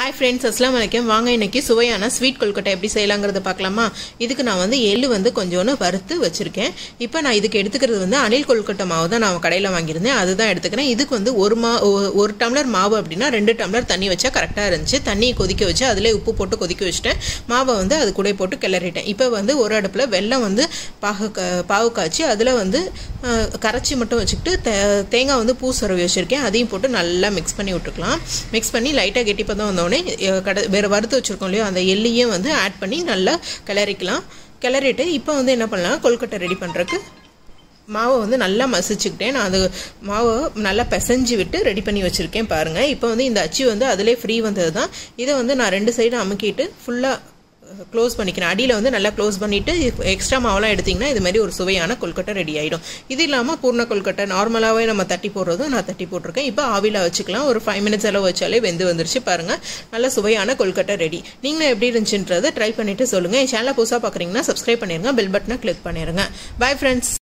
hi friends அஸ்லாம் வலைக்கம் வாங்க இன்னைக்கு சுவையான ஸ்வீட் கொல்கட்டை எப்படி செய்யலாங்கிறத பார்க்கலாமா இதுக்கு நான் வந்து எள்ளு வந்து கொஞ்சோன்னு வறுத்து வச்சிருக்கேன் இப்போ நான் இதுக்கு எடுத்துக்கிறது வந்து அணில் கொல்கட்டை மாவு தான் நான் கடையில் வாங்கியிருந்தேன் அதுதான் எடுத்துக்கிறேன் இதுக்கு வந்து ஒரு மா ஒ- ஒரு டம்ளர் மாவு அப்படின்னா ரெண்டு டம்ளர் தண்ணி வச்சா கரெக்டாக இருந்துச்சு தண்ணியை கொதிக்க வச்சு அதிலே உப்பு போட்டு கொதிக்க வச்சுட்டேன் மாவை வந்து அது கூட போட்டு கிளறிட்டேன் இப்போ வந்து ஒரு அடுப்பில் வெல்லம் வந்து பாகு கா- பாவு காய்ச்சி அதில் வந்து அஹ், கரைச்சி மட்டும் வச்சுக்கிட்டு தே- தேங்காய் வந்து பூ சொரவி வச்சுருக்கேன் அதையும் போட்டு நல்லா மிக்ஸ் பண்ணி விட்டுக்கலாம் மிக்ஸ் பண்ணி லைட்டாக கெட்டிப்பதம் வந்தோடனே அஹ், கடை வேறு வறுத்து வச்சுருக்கோம் இல்லையோ அந்த எள்ளையும் வந்து ஆட் பண்ணி நல்லா கிளறிக்கலாம் கிளறிட்டு இப்போ வந்து என்ன பண்ணலாம் கொல்கட்டை ரெடி பண்ணுறதுக்கு மாவை வந்து நல்லா மசிச்சுக்கிட்டேன் நான் அது மாவை நல்லா பிசைஞ்சு விட்டு ரெடி பண்ணி வச்சுருக்கேன் பாருங்கள் இப்போ வந்து இந்த அச்சு வந்து அதிலே ஃப்ரீ வந்தது தான் இதை வந்து நான் ரெண்டு சைடு அமுக்கிட்டு ஃபுல்லாக க்ளோஸ் பண்ணிக்கிறேன் அடியில் வந்து நல்லா க்ளோஸ் பண்ணிவிட்டு எக்ஸ்ட்ரா மாவெல்லாம் எடுத்திங்கன்னா இது மாதிரி ஒரு சுவையான கொல்கட்டை ரெடி ஆகிடும் இது இல்லாமல் பூர்ண கொல்கட்டை நார்மலாகவே நம்ம தட்டி போடுறதும் நான் தட்டி போட்டிருக்கேன் இப்போ ஆவியில் வச்சுக்கலாம் ஒரு ஃபைவ் மினிட்ஸ் அளவு வச்சாலே வெந்து வந்துருச்சு பாருங்கள் நல்ல சுவையான கொல்கட்டை ரெடி நீங்களும் எப்படி இருந்துச்சுன்றதை ட்ரை பண்ணிவிட்டு சொல்லுங்கள் என் சேனலை புதுசாக பார்க்குறீங்கன்னா சப்ஸ்கிரைப் பண்ணிடுங்க பெல் பட்டனை கிளிக் பண்ணிடுங்க பை ஃப்ரெண்ட்ஸ்